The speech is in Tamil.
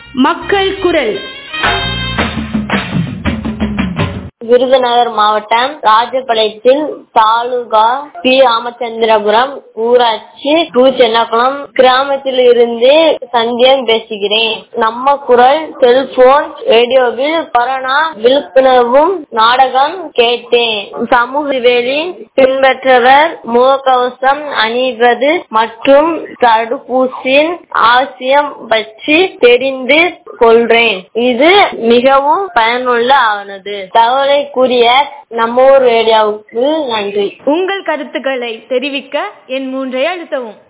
மக்கள் குரல் விருதுநகர் மாவட்டம் ராஜபாளையத்தில் தாலுகா பி ராமச்சந்திரபுரம் ஊராட்சி டு சென்னகுளம் கிராமத்தில் இருந்து சந்தியன் பேசுகிறேன் நம்ம குரல் செல்போன் ரேடியோவில் கொரோனா விழிப்புணர்வு நாடகம் கேட்டேன் சமூக இடைவெளி பின்பற்றவர் முகக்கவசம் அணிவது மற்றும் தடுப்பூசியின் அவசியம் பற்றி தெரிந்து கொள்றேன் இது மிகவும் பயனுள்ள ஆனது தகவலை கூறிய நம்ம ஊர் ரேடியோவுக்கு நன்றி உங்கள் கருத்துக்களை தெரிவிக்க என் மூன்றை அழுத்தவும்